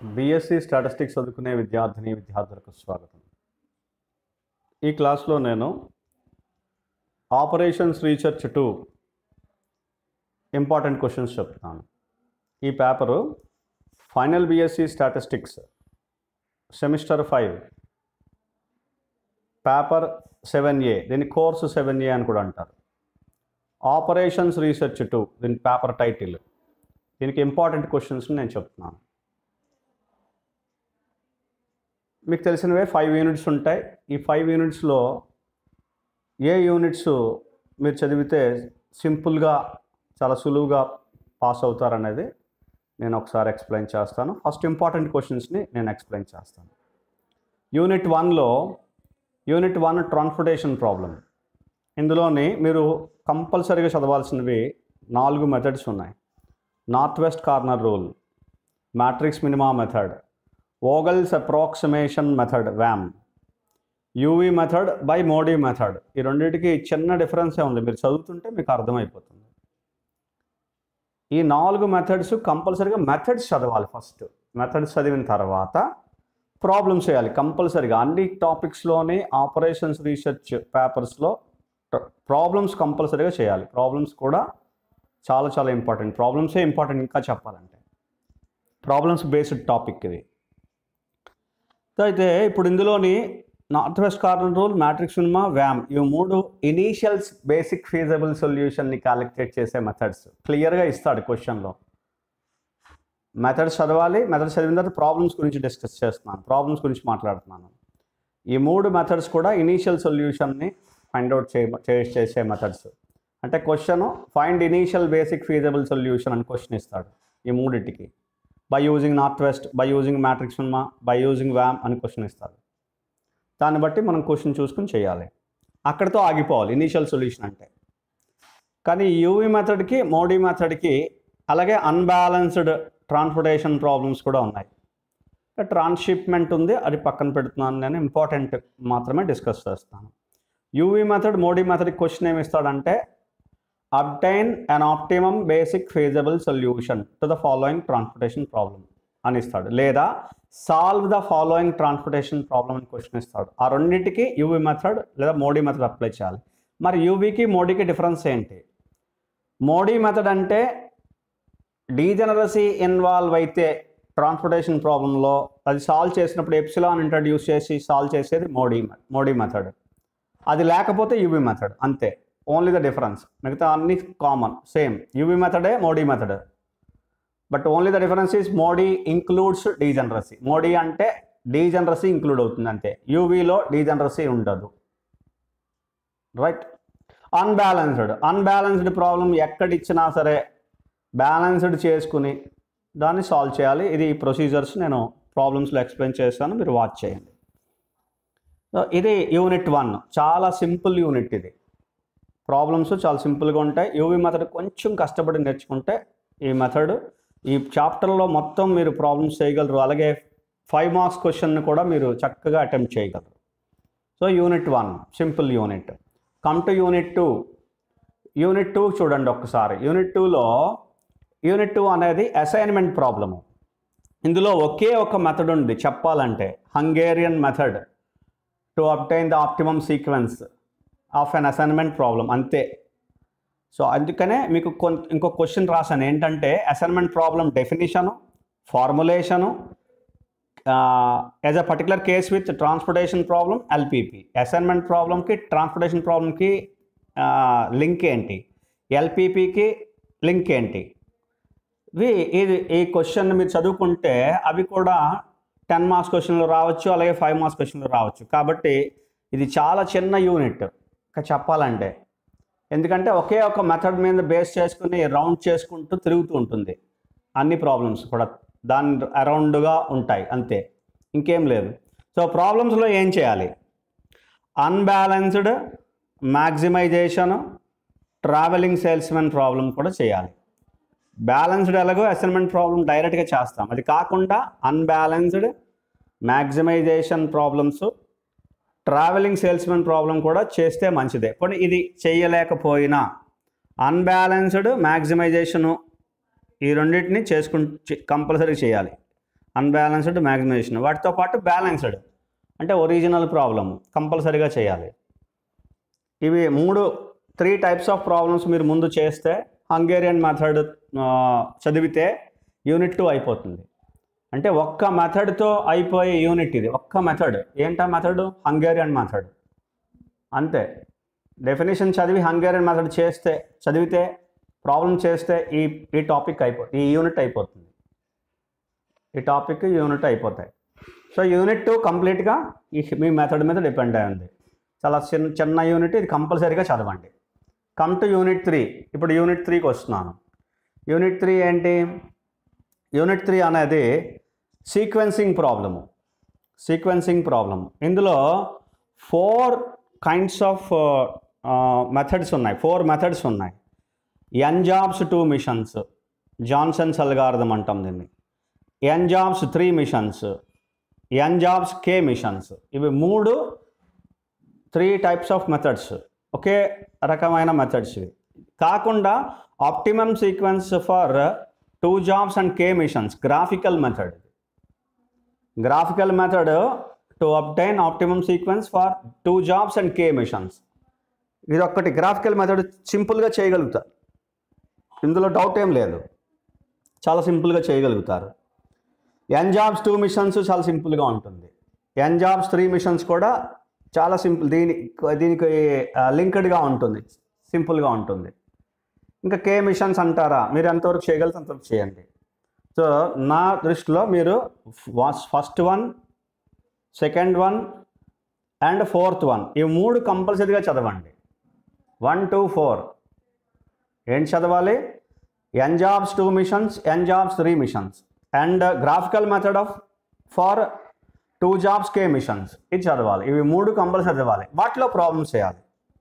BSc statistics చదువుకునే విద్యార్థిని విద్యార్థులకు స్వాగతం ఈ క్లాస్లో నేను operations research two important questions చెప్తాను ఈ paper final BSc statistics semester five paper seven A దీని కోర్సు సెవెన్ ఏ అని కూడా అంటారు ఆపరేషన్స్ రీసెర్చ్ టూ దీని పేపర్ టైటిల్ దీనికి ఇంపార్టెంట్ క్వశ్చన్స్ నేను చెప్తున్నాను మీకు తెలిసినవే ఫైవ్ యూనిట్స్ ఉంటాయి ఈ ఫైవ్ యూనిట్స్లో ఏ యూనిట్స్ మీరు చదివితే సింపుల్గా చాలా సులువుగా పాస్ అవుతారనేది నేను ఒకసారి ఎక్స్ప్లెయిన్ చేస్తాను ఫస్ట్ ఇంపార్టెంట్ క్వశ్చన్స్ని నేను ఎక్స్ప్లెయిన్ చేస్తాను యూనిట్ వన్లో యూనిట్ వన్ ట్రాన్స్పోర్టేషన్ ప్రాబ్లం ఇందులోని మీరు కంపల్సరీగా చదవాల్సినవి నాలుగు మెథడ్స్ ఉన్నాయి north west corner rule matrix minima method Vogel's approximation method VAM UV method by MODI method ఈ రెండింటికి చిన్న డిఫరెన్సే ఉంది మీరు చదువుతుంటే మీకు అర్థమైపోతుంది ఈ నాలుగు మెథడ్స్ కంపల్సరీగా మెథడ్స్ చదవాలి ఫస్ట్ మెథడ్స్ చదివిన తర్వాత ప్రాబ్లమ్స్ చేయాలి కంపల్సరీగా అన్ని టాపిక్స్లోని ఆపరేషన్స్ రీసెర్చ్ పేపర్స్లో ప్రాబ్లమ్స్ కంపల్సరీగా చేయాలి ప్రాబ్లమ్స్ కూడా చాలా చాలా ఇంపార్టెంట్ ప్రాబ్లమ్సే ఇంపార్టెంట్ ఇంకా చెప్పాలంటే ప్రాబ్లమ్స్ బేస్డ్ టాపిక్ ఇది సో అయితే ఇప్పుడు ఇందులోని north west corner rule matrix minima VAM ఇవి మూడు ఇనీషియల్స్ బేసిక్ ఫీజబుల్ సొల్యూషన్ని క్యాలిక్యులేట్ చేసే మెథడ్స్ క్లియర్గా ఇస్తాడు క్వశ్చన్లో మెథడ్స్ చదవాలి మెథడ్స్ చదివిన తర్వాత ప్రాబ్లమ్స్ గురించి డిస్కస్ చేస్తున్నాను ప్రాబ్లమ్స్ గురించి మాట్లాడుతున్నాను ఈ మూడు మెథడ్స్ కూడా ఇనీషియల్ సొల్యూషన్ని ఫైండ్ అవుట్ చే చేసే మెథడ్స్ అంటే question find initial basic feasible solution అని క్వశ్చన్ ఇస్తాడు ఈ మూడింటికి by using north west by using matrix minima by using VAM అని క్వశ్చన్ ఇస్తారు దాన్ని బట్టి మనం క్వశ్చన్ చూసుకుని చేయాలి అక్కడితో ఆగిపోవాలి ఇనీషియల్ సొల్యూషన్ అంటే కానీ యూవీ మెథడ్కి మోడీ మెథడ్కి అలాగే అన్బ్యాలెన్స్డ్ ట్రాన్స్పోర్టేషన్ ప్రాబ్లమ్స్ కూడా ఉన్నాయి ట్రాన్స్షిప్మెంట్ ఉంది అది పక్కన పెడుతున్నాను నేను ఇంపార్టెంట్ మాత్రమే డిస్కస్ చేస్తాను UV method MODI method question ఏమి ఇస్తాడంటే obtain an optimum basic feasible solution to the following transportation problem అని ఇస్తాడు లేదా solve the following transportation problem అని క్వశ్చన్ ఇస్తాడు ఆ రెండింటికి యూవీ మెథడ్ లేదా మోడీ మెథడ్ అప్లై చేయాలి మరి యూవీకి మోడీకి డిఫరెన్స్ ఏంటి మోడీ మెథడ్ అంటే డీజనరసీ ఇన్వాల్వ్ అయితే ట్రాన్స్పోర్టేషన్ ప్రాబ్లంలో అది సాల్వ్ చేసినప్పుడు ఎప్సిలాన్ ఇంట్రడ్యూస్ చేసి సాల్వ్ చేసేది మోడీ మోడీ మెథడ్ అది లేకపోతే యూవీ మెథడ్ అంతే ఓన్లీ ద డిఫరెన్స్ మిగతా అన్ని కామన్ సేమ్ యూవీ మెథడే MODI method but only the difference is MODI includes degeneracy MODI అంటే డీజనరసీ ఇంక్లూడ్ అవుతుంది అంతే యూవీలో డీజనరసీ ఉండదు రైట్ అన్బ్యాలెన్స్డ్ అన్బ్యాలెన్స్డ్ ప్రాబ్లం ఎక్కడిచ్చినా సరే బ్యాలెన్స్డ్ చేసుకుని దాన్ని సాల్వ్ చేయాలి ఇది ఈ ప్రొసీజర్స్ నేను ప్రాబ్లమ్స్లో ఎక్స్ప్లెయిన్ చేస్తాను మీరు వాచ్ చేయండి సో ఇది యూనిట్ వన్ చాలా సింపుల్ యూనిట్ ఇది ప్రాబ్లమ్స్ చాలా సింపుల్గా ఉంటాయి యూవీ మెథడ్ కొంచెం కష్టపడి నేర్చుకుంటే ఈ మెథడ్ ఈ చాప్టర్లో మొత్తం మీరు ప్రాబ్లమ్స్ చేయగలరు అలాగే ఫైవ్ మార్క్స్ క్వశ్చన్ కూడా మీరు చక్కగా అటెంప్ట్ చేయగలరు so unit one simple unit come to unit two unit two చూడండి ఒక్కసారి యూనిట్ టూలో యూనిట్ టూ అనేది అసైన్మెంట్ ప్రాబ్లము ఇందులో ఒకే ఒక మెథడ్ ఉంది చెప్పాలంటే Hungarian method to obtain the optimum sequence of an assignment problem అంతే సో అందుకనే మీకు కొన్ ఇంకో క్వశ్చన్ రాశాను ఏంటంటే assignment problem definition formulation as a particular case with transportation problem LPP assignment ప్రాబ్లంకి ట్రాన్స్పోర్టేషన్ ప్రాబ్లంకి లింక్ ఏంటి ఎల్పిపికి లింక్ ఏంటి ఇవి ఇది ఈ క్వశ్చన్ మీరు చదువుకుంటే అవి కూడా టెన్ మార్క్స్ క్వశ్చన్లు రావచ్చు అలాగే ఫైవ్ మార్క్స్ క్వశ్చన్లు రావచ్చు కాబట్టి ఇది చాలా చిన్న యూనిట్ ఇంకా చెప్పాలంటే ఎందుకంటే ఒకే ఒక మెథడ్ మీద బేస్ చేసుకుని రౌండ్ చేసుకుంటూ తిరుగుతూ ఉంటుంది అన్ని ప్రాబ్లమ్స్ కూడా దాని అరౌండ్గా ఉంటాయి అంతే ఇంకేం లేదు సో ప్రాబ్లమ్స్లో ఏం చేయాలి unbalanced maximization travelling salesman problem కూడా చేయాలి బ్యాలెన్స్డ్ ఎలాగో అసైన్మెంట్ ప్రాబ్లం డైరెక్ట్గా చేస్తాం అది కాకుండా unbalanced maximization problems travelling salesman problem కూడా చేస్తే మంచిదే పోనీ ఇది చేయలేకపోయినా అన్బ్యాలెన్స్డ్ మ్యాక్సిమైజేషను ఈ రెండింటిని చేసుకు కంపల్సరీ చేయాలి అన్బ్యాలెన్స్డ్ మ్యాగ్నైజేషన్ వాటితో పాటు బ్యాలెన్స్డ్ అంటే ఒరిజినల్ ప్రాబ్లమ్ కంపల్సరీగా చేయాలి ఇవి మూడు త్రీ టైప్స్ ఆఫ్ ప్రాబ్లమ్స్ మీరు ముందు చేస్తే హంగేరియన్ మెథడ్ చదివితే యూనిట్ టూ అయిపోతుంది అంటే ఒక్క మెథడ్తో అయిపోయే యూనిట్ ఇది ఒక్క మెథడ్ ఏంటా మెథడ్ హంగేరియన్ మెథడ్ అంతే డెఫినేషన్ చదివి హంగేరియన్ మెథడ్ చేస్తే చదివితే ప్రాబ్లం చేస్తే ఈ ఈ టాపిక్ అయిపో ఈ యూనిట్ అయిపోతుంది ఈ టాపిక్ యూనిట్ అయిపోతాయి సో యూనిట్ టూ కంప్లీట్గా ఈ మీ మెథడ్ మీద డిపెండ్ అయి ఉంది చాలా చిన్న చిన్న యూనిట్ ఇది కంపల్సరీగా చదవండి కమ్ టు యూనిట్ త్రీ ఇప్పుడు యూనిట్ త్రీకి వస్తున్నాను యూనిట్ త్రీ ఏంటి యూనిట్ త్రీ అనేది సీక్వెన్సింగ్ ప్రాబ్లము సీక్వెన్సింగ్ ప్రాబ్లం ఇందులో ఫోర్ కైండ్స్ ఆఫ్ మెథడ్స్ ఉన్నాయి ఫోర్ మెథడ్స్ ఉన్నాయి N jobs two machines Johnson's algorithm అంటాం దీన్ని N jobs three machines N jobs K machines ఇవి మూడు త్రీ టైప్స్ ఆఫ్ మెథడ్స్ ఒకే రకమైన మెథడ్స్ ఇవి కాకుండా optimum sequence for two jobs and K machines graphical method graphical method to obtain optimum sequence for two jobs and K machines ఇది ఒక్కటి graphical method సింపుల్గా చేయగలుగుతారు ఇందులో డౌట్ ఏం లేదు చాలా సింపుల్గా చేయగలుగుతారు ఎన్ జాబ్స్ టూ మిషన్స్ చాలా సింపుల్గా ఉంటుంది ఎన్ జాబ్స్ త్రీ మిషన్స్ కూడా చాలా సింపుల్ దీని దీనికి లింక్డ్గా ఉంటుంది సింపుల్గా ఉంటుంది ఇంకా కే మిషన్స్ అంటారా మీరు ఎంతవరకు చేయగలిగితే అంతవరకు చేయండి సో నా దృష్టిలో మీరు first one second one and fourth one ఈ మూడు కంపల్సరీగా చదవండి వన్ టూ ఫోర్ ఏం చదవాలి N jobs two machines N jobs three machines and graphical method of for two jobs K machines ఇది చదవాలి ఇవి మూడు కంపల్సరీ చదవాలి వాటిలో ప్రాబ్లమ్స్ చేయాలి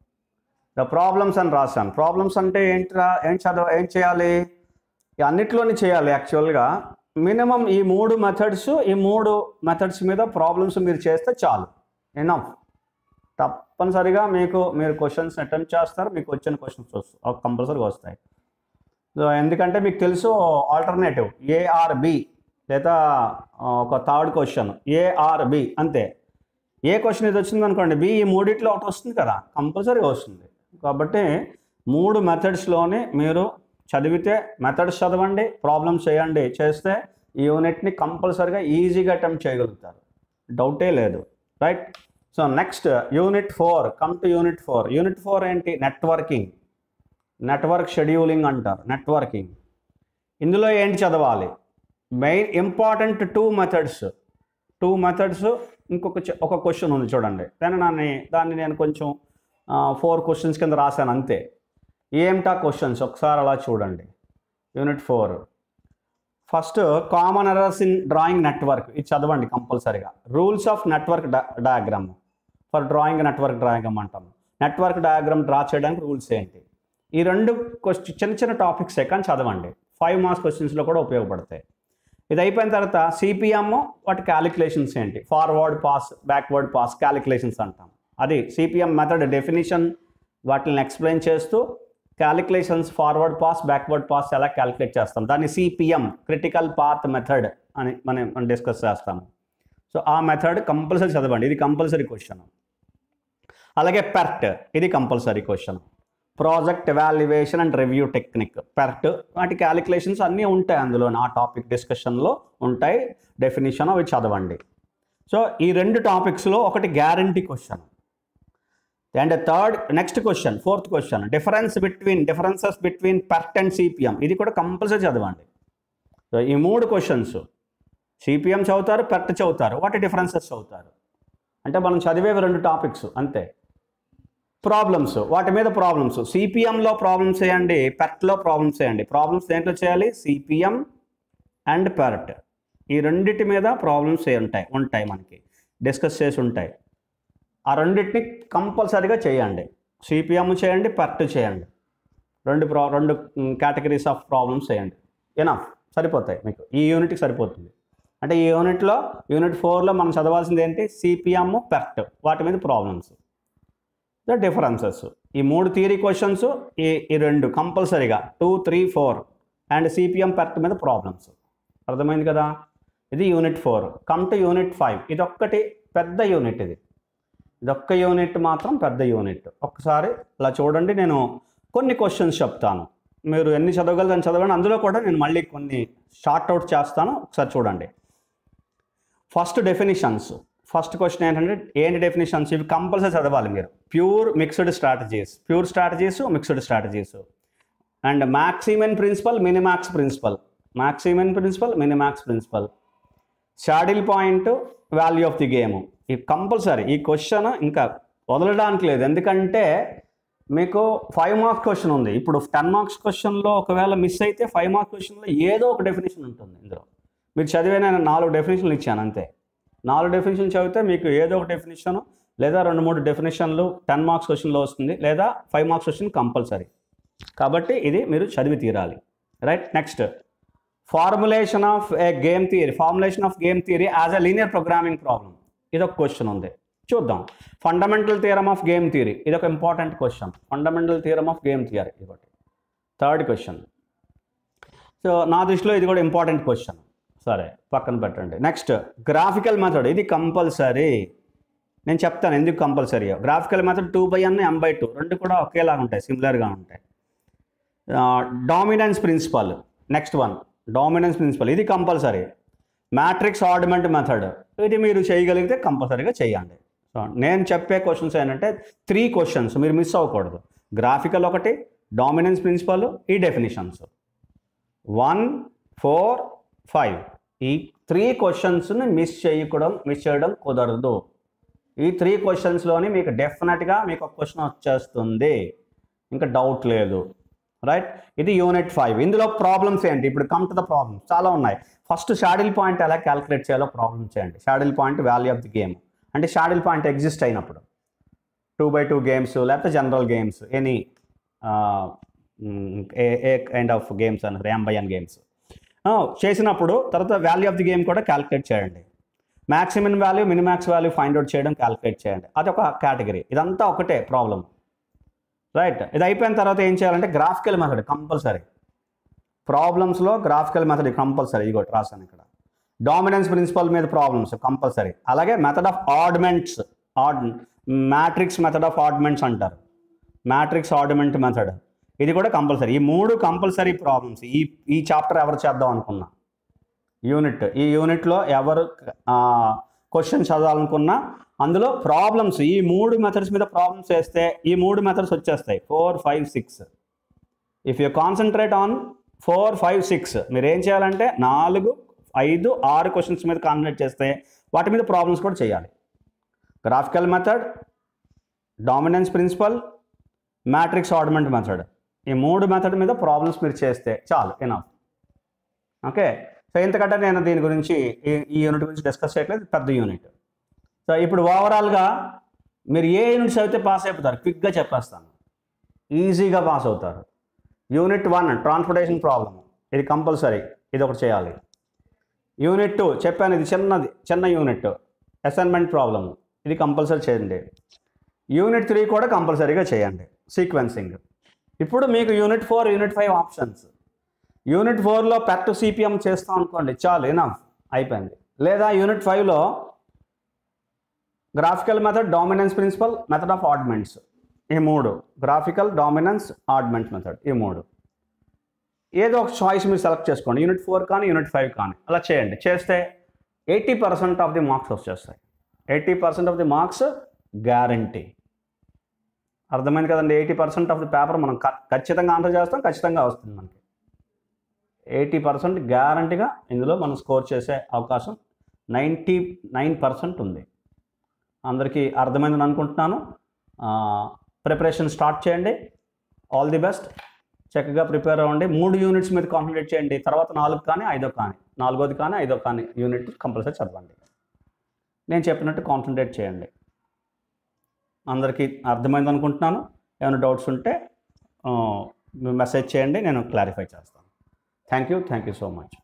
ద ప్రాబ్లమ్స్ అని రాశాను ప్రాబ్లమ్స్ అంటే ఏంట్రా ఏం చదవ ఏం చేయాలి ఈ అన్నిట్లోని చేయాలి యాక్చువల్గా మినిమం ఈ మూడు మెథడ్స్ ఈ మూడు మెథడ్స్ మీద ప్రాబ్లమ్స్ మీరు చేస్తే చాలు ఎనఫ్ తప్పనిసరిగా మీకు మీరు క్వశ్చన్స్ అటెంప్ట్ చేస్తారు మీకు వచ్చిన క్వశ్చన్స్ వస్తాయి కంపల్సరీగా వస్తాయి సో ఎందుకంటే మీకు తెలుసు ఆల్టర్నేటివ్ ఏఆర్బి లేదా ఆ, ఒక థర్డ్ క్వశ్చన్ ఏఆర్బి అంతే ఏ క్వశ్చన్ ఇది వచ్చింది అనుకోండి బి ఈ మూడిట్లో ఒకటి వస్తుంది కదా కంపల్సరీగా వస్తుంది కాబట్టి మూడు మెథడ్స్లోని మీరు చదివితే మెథడ్స్ చదవండి ప్రాబ్లమ్స్ చేయండి చేస్తే ఈ యూనిట్ని కంపల్సరీగా ఈజీగా అటెంప్ట్ చేయగలుగుతారు డౌటే లేదు right so next unit four come to unit four unit four ఏంటి నెట్వర్కింగ్ నెట్వర్క్ షెడ్యూలింగ్ అంటారు నెట్వర్కింగ్ ఇందులో ఏంటి చదవాలి main important two methods two methods ఇంకొక చ- ఒక క్వశ్చన్ ఉంది చూడండి దాన్ని దాన్ని దాన్ని నేను కొంచెం ఫోర్ క్వశ్చన్స్ కింద రాశాను అంతే ఏమిటా క్వశ్చన్స్ ఒకసారి అలా చూడండి unit four first common errors in drawing network ఇది చదవండి కంపల్సరీగా rules of network diagram for drawing network diagram అంటాం నెట్వర్క్ డయాగ్రామ్ డ్రా చేయడానికి రూల్స్ ఏంటి ఈ రెండు క్వశ్చన్ చిన్న చిన్న టాపిక్స్ కానీ చదవండి ఫైవ్ మార్క్స్ క్వశ్చన్స్లో కూడా ఉపయోగపడతాయి ఇది అయిపోయిన తర్వాత సిపిఎం వాటి క్యాలిక్యులేషన్స్ ఏంటి forward pass backward pass calculations అంటాం అది సిపిఎం మెథడ్ డెఫినేషన్ వాటిని ఎక్స్ప్లెయిన్ చేస్తూ calculations forward pass backward pass ఎలా క్యాలిక్యులేట్ చేస్తాం దాన్ని సిపిఎం క్రిటికల్ పాత్ మెథడ్ అని మనం మనం డిస్కస్ చేస్తాము సో ఆ మెథడ్ కంపల్సరీ చదవండి ఇది కంపల్సరీ క్వశ్చన్ అలాగే పెర్ట్ ఇది compulsory question project evaluation and review technique PERT వాటి క్యాలిక్యులేషన్స్ అన్నీ ఉంటాయి అందులో ఆ టాపిక్ డిస్కషన్లో ఉంటాయి డెఫినేషన్ అవి చదవండి సో ఈ రెండు టాపిక్స్లో ఒకటి guarantee question and third next question fourth question difference between differences between PERT and CPM ఇది కూడా కంపల్సరీ చదవండి సో ఈ మూడు క్వశ్చన్స్ సిపిఎం చదువుతారు పెర్ట్ చదువుతారు వాటి డిఫరెన్సెస్ చదువుతారు అంటే మనం చదివేవి రెండు టాపిక్స్ అంతే ప్రాబ్లమ్స్ వాటి మీద ప్రాబ్లమ్స్ సిపిఎంలో ప్రాబ్లమ్స్ చేయండి పెర్ట్లో ప్రాబ్లమ్స్ చేయండి ప్రాబ్లమ్స్ దేంట్లో చేయాలి సిపిఎం అండ్ పెర్ట్ ఈ రెండిటి మీద ప్రాబ్లమ్స్ ఉంటాయి ఉంటాయి మనకి డిస్కస్ చేసి ఉంటాయి ఆ రెండింటిని కంపల్సరీగా చేయండి సిపిఎం చేయండి పెర్ట్ చేయండి రెండు ప్రా రెండు కేటగిరీస్ ఆఫ్ ప్రాబ్లమ్స్ చేయండి ఎనఫ్ సరిపోతాయి మీకు ఈ యూనిట్కి సరిపోతుంది అంటే ఈ యూనిట్లో యూనిట్ ఫోర్లో మనం చదవాల్సింది ఏంటి సిపిఎం పెర్ట్ వాటి మీద ప్రాబ్లమ్స్ ద డిఫరెన్సెస్ ఈ మూడు థియరీ క్వశ్చన్స్ ఈ ఈ రెండు కంపల్సరీగా two three four and CPM PERT మీద ప్రాబ్లమ్స్ అర్థమైంది కదా ఇది unit four come to unit five ఇది ఒక్కటి పెద్ద యూనిట్ ఇది ఇదొక్క యూనిట్ మాత్రం పెద్ద యూనిట్ ఒక్కసారి ఇలా చూడండి నేను కొన్ని క్వశ్చన్స్ చెప్తాను మీరు ఎన్ని చదవగలరు అని చదవండి అందులో కూడా నేను మళ్ళీ కొన్ని షార్ట్ అవుట్ చేస్తాను ఒకసారి చూడండి ఫస్ట్ డెఫినిషన్స్ ఫస్ట్ క్వశ్చన్ ఏంటంటే ఏంటి డెఫినిషన్స్ ఇవి కంపల్సరీ చదవాలి మీరు pure mixed strategies pure strategies mixed strategies and maximin principle minimax principle maximin principle minimax principle saddle point value of the game ఈ కంపల్సరీ ఈ క్వశ్చన్ ఇంకా వదలడానికి లేదు ఎందుకంటే మీకు ఫైవ్ మార్క్స్ క్వశ్చన్ ఉంది ఇప్పుడు టెన్ మార్క్స్ క్వశ్చన్లో ఒకవేళ మిస్ అయితే ఫైవ్ మార్క్స్ క్వశ్చన్లో ఏదో ఒక డెఫినేషన్ ఉంటుంది ఇందులో మీరు చదివే నేను నాలుగు డెఫినేషన్లు ఇచ్చాను అంతే నాలుగు డెఫినేషన్ చదివితే మీకు ఏదో ఒక డెఫినేషన్ లేదా రెండు మూడు డెఫినేషన్లు టెన్ మార్క్స్ క్వశ్చన్లో వస్తుంది లేదా ఫైవ్ మార్క్స్ క్వశ్చన్ కంపల్సరీ కాబట్టి ఇది మీరు చదివి తీరాలి right next formulation of a game theory formulation of game theory as a linear programming problem ఇది ఒక క్వశ్చన్ ఉంది చూద్దాం fundamental theorem of game theory ఇది ఒక important question fundamental theorem of game theory ఇది ఒకటి థర్డ్ క్వశ్చన్ సో నా దృష్టిలో ఇది కూడా ఇంపార్టెంట్ క్వశ్చన్ సరే పక్కన పెట్టండి నెక్స్ట్ గ్రాఫికల్ మెథడ్ ఇది కంపల్సరీ నేను చెప్తాను ఎందుకు compulsory graphical method two by N M by two రెండు కూడా ఒకేలాగా ఉంటాయి సిమిలర్గా ఉంటాయి dominance principle next one dominance principle ఇది కంపల్సరీ మ్యాట్రిక్స్ ఆర్డిమెంట్ మెథడ్ ఇది మీరు చేయగలిగితే కంపల్సరీగా చేయండి సో నేను చెప్పే క్వశ్చన్స్ ఏంటంటే త్రీ క్వశ్చన్స్ మీరు మిస్ అవ్వకూడదు గ్రాఫికల్ ఒకటి డామినెన్స్ ప్రిన్సిపల్ ఈ డెఫినిషన్స్ వన్ ఫోర్ ఫైవ్ ఈ త్రీ క్వశ్చన్స్ని మిస్ చేయకూడదు మిస్ చేయడం కుదరదు ఈ త్రీ క్వశ్చన్స్లోని మీకు డెఫినెట్గా మీకు ఒక క్వశ్చన్ వచ్చేస్తుంది ఇంకా డౌట్ లేదు రైట్ ఇది యూనిట్ ఫైవ్ ఇందులో ప్రాబ్లమ్స్ ఏంటి ఇప్పుడు కమ్ టు ద ప్రాబ్లమ్స్ చాలా ఉన్నాయి ఫస్ట్ షాడిల్ పాయింట్ ఎలా క్యాలిక్యులేట్ చేయాలో ప్రాబ్లమ్ చేయండి saddle point value of the game అంటే షాడిల్ పాయింట్ ఎగ్జిస్ట్ అయినప్పుడు టూ బై టూ గేమ్స్ లేకపోతే general games any a a kind of games అన్నారు ఎం బై ఎన్ గేమ్స్ చేసినప్పుడు తర్వాత వాల్యూ ఆఫ్ ది గేమ్ కూడా calculate చేయండి maximum value minimax value find out చేయడం calculate చేయండి అదొక కేటగిరీ ఇదంతా ఒకటే ప్రాబ్లం రైట్ ఇది అయిపోయిన తర్వాత ఏం చేయాలంటే గ్రాఫికల్ మెథడ్ కంపల్సరీ ప్రాబ్లమ్స్లో గ్రాఫికల్ మెథడ్ కంపల్సరీ ఇది రాశాను ఇక్కడ డామినెన్స్ ప్రిన్సిపల్ మీద ప్రాబ్లమ్స్ కంపల్సరీ అలాగే method of oddments or matrix method of oddments అంటారు మ్యాట్రిక్స్ ఆర్డిమెంట్ మెథడ్ ఇది కూడా కంపల్సరీ ఈ మూడు కంపల్సరీ ప్రాబ్లమ్స్ ఈ ఈ చాప్టర్ ఎవరు చేద్దాం అనుకున్నా యూనిట్ ఈ యూనిట్లో ఎవరు క్వశ్చన్ చదవాలనుకున్నా అందులో ప్రాబ్లమ్స్ ఈ మూడు మెథడ్స్ మీద ప్రాబ్లమ్స్ వేస్తే ఈ మూడు మెథడ్స్ వచ్చేస్తాయి four five six if you concentrate on four five six మీరు ఏం చేయాలంటే నాలుగు ఐదు ఆరు క్వశ్చన్స్ మీద కాన్సన్ట్రేట్ చేస్తే వాటి మీద ప్రాబ్లమ్స్ కూడా చేయాలి graphical method dominance principle matrix oddment method ఈ మూడు మెథడ్ మీద ప్రాబ్లమ్స్ మీరు చేస్తే చాలు ఎనఫ్ ఓకే సో ఇంతకంటే నేను దీని గురించి ఈ- ఈ యూనిట్ గురించి డిస్కస్ చేయట్లేదు పెద్ద యూనిట్ సో ఇప్పుడు ఓవరాల్గా మీరు ఏ యూనిట్స్ అయితే పాస్ అయిపోతారు క్విక్గా చెప్పేస్తాను ఈజీగా పాస్ అవుతారు యూనిట్ వన్ ట్రాన్స్పోర్టేషన్ ప్రాబ్లమ్ ఇది కంపల్సరీ ఇది ఒకటి చేయాలి యూనిట్ టూ చెప్పాను ఇది చిన్నది చిన్న యూనిట్ అసైన్మెంట్ ప్రాబ్లమ్ ఇది కంపల్సరీ చేయండి యూనిట్ త్రీ కూడా కంపల్సరీగా చేయండి సీక్వెన్సింగ్ ఇప్పుడు మీకు unit four unit five options unit ఫోర్లో పెట్ సిపిఎం చేస్తాం అనుకోండి చాలు ఎనఫ్ అయిపోయింది లేదా యూనిట్ ఫైవ్లో graphical method dominance principle method of oddments ఈ మూడు గ్రాఫికల్ డామినెన్స్ ఆర్డ్మెంట్ మెథడ్ ఈ మూడు ఏదో ఒక చాయిస్ మీరు సెలెక్ట్ చేసుకోండి యూనిట్ ఫోర్ కానీ యూనిట్ ఫైవ్ కానీ అలా చేయండి చేస్తే eighty percent of the marks వచ్చేస్తాయి eighty percent of the marks guarantee అర్థమైంది కదండి eighty percent of the paper మనం ఖ- ఖచ్చితంగా ఆన్సర్ చేస్తాం ఖచ్చితంగా వస్తుంది మనకి ఎయిటీ పర్సెంట్ గ్యారంటీగా ఇందులో మనం స్కోర్ చేసే అవకాశం నైంటీ నైన్ పర్సెంట్ ఉంది అందరికీ అర్థమైందని అనుకుంటున్నాను ప్రిపరేషన్ స్టార్ట్ చేయండి ఆల్ ది బెస్ట్ చక్కగా ప్రిపేర్ అవ్వండి మూడు యూనిట్స్ మీద కాన్సన్ట్రేట్ చేయండి తర్వాత నాలుగు కానీ ఐదో కానీ నాలుగోది కానీ ఐదో కానీ యూనిట్ కంపల్సరీ చదవండి నేను చెప్పినట్టు కాన్సన్ట్రేట్ చేయండి అందరికీ అర్థమైంది అనుకుంటున్నాను ఏమైనా డౌట్స్ ఉంటే మెసేజ్ చేయండి నేను క్లారిఫై చేస్తాను thank you thank you so much